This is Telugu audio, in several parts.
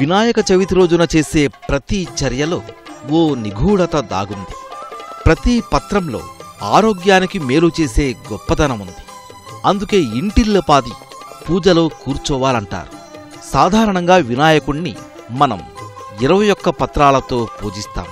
వినాయక చవితి రోజున చేసే ప్రతి చర్యలో ఓ నిగూఢత దాగుంది ప్రతి పత్రంలో ఆరోగ్యానికి మేలు చేసే గొప్పతనముంది అందుకే ఇంటిల్లపాది పూజలో కూర్చోవాలంటారు సాధారణంగా వినాయకుణ్ణి మనం ఇరవై ఒక్క పత్రాలతో పూజిస్తాం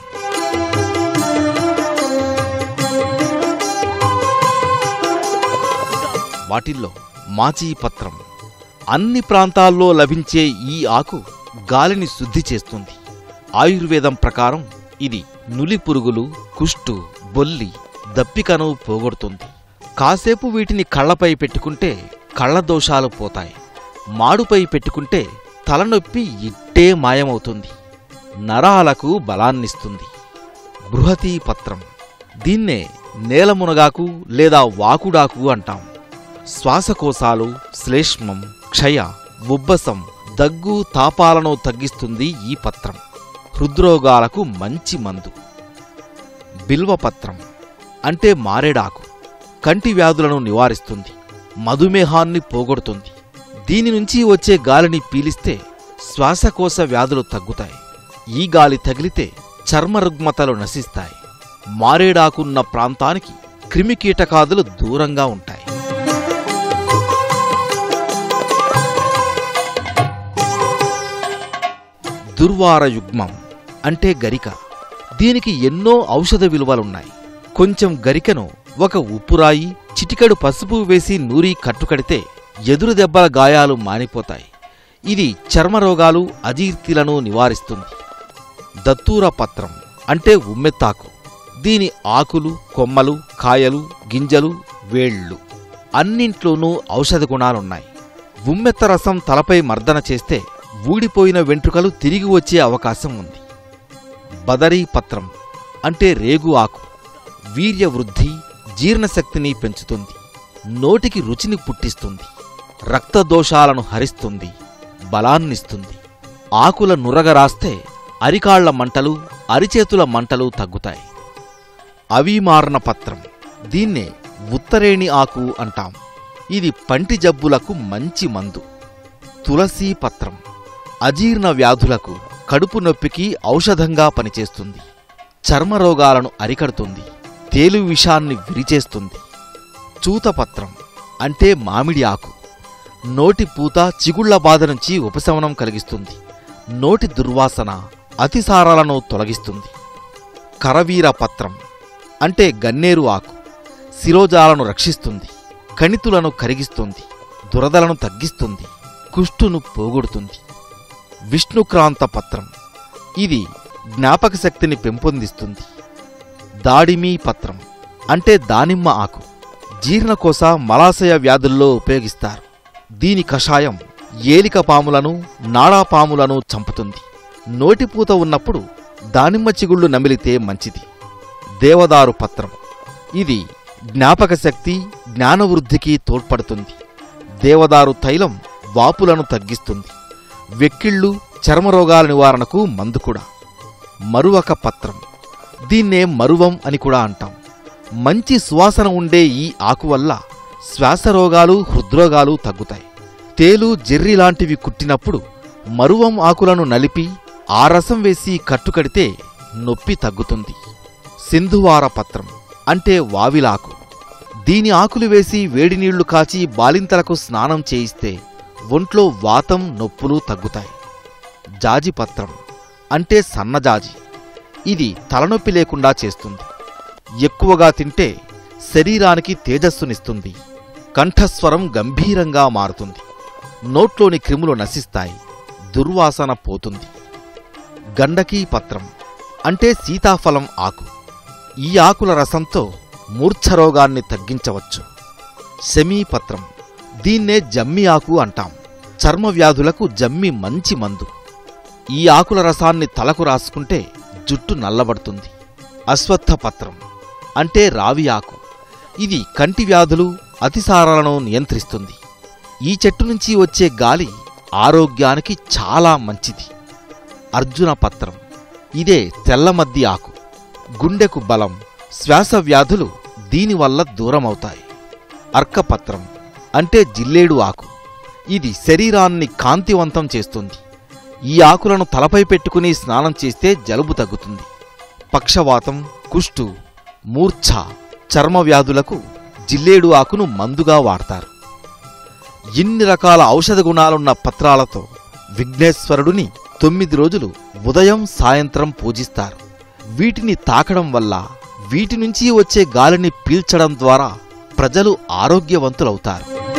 వాటిల్లో మాచీ పత్రం అన్ని ప్రాంతాల్లో లభించే ఈ ఆకు గాలిని శుద్ధి చేస్తుంది ఆయుర్వేదం ప్రకారం ఇది నులి పురుగులు కుష్టు బొల్లి దప్పికను పోగొడుతుంది కాసేపు వీటిని కళ్ళపై పెట్టుకుంటే కళ్ళ దోషాలు పోతాయి మాడుపై పెట్టుకుంటే తలనొప్పి ఇట్టే మాయమవుతుంది నరాలకు బలాన్నిస్తుంది బృహతీ పత్రం దీన్నే నేలమునగాకు లేదా వాకుడాకు అంటాం శ్వాసకోశాలు శ్లేష్మం క్షయ ఉబ్బసం దగ్గు తాపాలను తగ్గిస్తుంది ఈ పత్రం హృద్రోగాలకు మంచి మందు బిల్వపత్రం అంటే మారేడాకు కంటి వ్యాధులను నివారిస్తుంది మధుమేహాన్ని పోగొడుతుంది దీని నుంచి వచ్చే గాలిని పీలిస్తే శ్వాసకోశ వ్యాధులు తగ్గుతాయి ఈ గాలి తగిలితే చర్మ రుగ్మతలు నశిస్తాయి మారేడాకున్న ప్రాంతానికి క్రిమికీటకాదులు దూరంగా ఉంటాయి దుర్వార యుగ్మం అంటే గరిక దీనికి ఎన్నో ఔషధ విలువలున్నాయి కొంచెం గరికను ఒక ఉప్పురాయి చిటికెడు పసుపు వేసి నూరి కట్టుకడితే ఎదురు దెబ్బల గాయాలు మానిపోతాయి ఇది చర్మరోగాలు అజీర్తిలను నివారిస్తుంది దత్తూర పత్రం అంటే ఉమ్మెత్తాకు దీని ఆకులు కొమ్మలు కాయలు గింజలు వేళ్ళు అన్నింట్లోనూ ఔషధ గుణాలున్నాయి ఉమ్మెత్త రసం తలపై మర్దన చేస్తే ఊడిపోయిన వెంట్రుకలు తిరిగి వచ్చే అవకాశం ఉంది బదరీ పత్రం అంటే రేగు ఆకు వీర్య వృద్ధి జీర్ణశక్తిని పెంచుతుంది నోటికి రుచిని పుట్టిస్తుంది రక్తదోషాలను హరిస్తుంది బలాన్నిస్తుంది ఆకుల నురగ రాస్తే అరికాళ్ల మంటలు అరిచేతుల మంటలు తగ్గుతాయి అవిమార్ణ పత్రం దీన్నే ఉత్తరేణి ఆకు అంటాం ఇది పంటి జబ్బులకు మంచి మందు తులసీ పత్రం అజీర్ణ వ్యాధులకు కడుపు నొప్పికి ఔషధంగా పనిచేస్తుంది చర్మరోగాలను అరికడుతుంది తేలు విషాన్ని విరిచేస్తుంది చూతపత్రం అంటే మామిడి ఆకు నోటి పూత చిగుళ్ల బాధ నుంచి ఉపశమనం కలిగిస్తుంది నోటి దుర్వాసన అతిసారాలను తొలగిస్తుంది కరవీర పత్రం అంటే గన్నేరు ఆకు శిరోజాలను రక్షిస్తుంది కణితులను కరిగిస్తుంది దురదలను తగ్గిస్తుంది కుష్టును పోగొడుతుంది విష్ణుక్రాంత పత్రం ఇది జ్ఞాపక శక్తిని పెంపొందిస్తుంది దాడిమీ పత్రం అంటే దానిమ్మ ఆకు జీర్ణకోశ మలాశయ వ్యాధుల్లో ఉపయోగిస్తారు దీని కషాయం ఏలిక పాములను నాడాపాములను చంపుతుంది నోటిపూత ఉన్నప్పుడు దానిమ్మ చిగుళ్ళు నమిలితే మంచిది దేవదారు పత్రం ఇది జ్ఞాపక శక్తి జ్ఞానవృద్ధికి తోడ్పడుతుంది దేవదారు తైలం వాపులను తగ్గిస్తుంది వెక్కిళ్ళు చర్మరోగాల నివారణకు మందు కూడా మరువక పత్రం దీన్నే మరువం అని కూడా అంటాం మంచి సువాసన ఉండే ఈ ఆకు వల్ల శ్వాసరోగాలు హృద్రోగాలు తగ్గుతాయి తేలు జెర్రి లాంటివి కుట్టినప్పుడు మరువం ఆకులను నలిపి ఆ రసం వేసి కట్టుకడితే నొప్పి తగ్గుతుంది సింధువార పత్రం అంటే వావిలాకు దీని ఆకులు వేసి వేడి నీళ్లు కాచి బాలింతలకు స్నానం చేయిస్తే ఒంట్లో వాతం నొప్పులు తగ్గుతాయి జాజిపత్రం అంటే సన్నజాజి ఇది తలనొప్పి లేకుండా చేస్తుంది ఎక్కువగా తింటే శరీరానికి తేజస్సునిస్తుంది కంఠస్వరం గంభీరంగా మారుతుంది నోట్లోని క్రిములు నశిస్తాయి దుర్వాసన పోతుంది గండకీ పత్రం అంటే సీతాఫలం ఆకు ఈ ఆకుల రసంతో మూర్ఛరోగాన్ని తగ్గించవచ్చు శమీపత్రం దీన్నే జమ్మి ఆకు అంటాం చర్మ వ్యాధులకు జమ్మి మంచి మందు ఈ ఆకుల రసాన్ని తలకు రాసుకుంటే జుట్టు నల్లబడుతుంది అశ్వత్థ పత్రం అంటే రావి ఆకు ఇది కంటి వ్యాధులు అతిసారాలను నియంత్రిస్తుంది ఈ చెట్టు నుంచి వచ్చే గాలి ఆరోగ్యానికి చాలా మంచిది అర్జున పత్రం ఇదే తెల్లమద్ది ఆకు గుండెకు బలం శ్వాస వ్యాధులు దీనివల్ల దూరమవుతాయి అర్కపత్రం అంటే జిల్లేడు ఆకు ఇది శరీరాన్ని కాంతివంతం చేస్తుంది ఈ ఆకులను తలపై పెట్టుకుని స్నానం చేస్తే జలుబు తగ్గుతుంది పక్షవాతం కుష్టు మూర్ఛ చర్మ వ్యాధులకు జిల్లేడు ఆకును మందుగా వాడతారు ఇన్ని రకాల ఔషధ గుణాలున్న పత్రాలతో విఘ్నేశ్వరుడిని తొమ్మిది రోజులు ఉదయం సాయంత్రం పూజిస్తారు వీటిని తాకడం వల్ల వీటి నుంచి వచ్చే గాలిని పీల్చడం ద్వారా ప్రజలు ఆరోగ్యవంతులవుతారు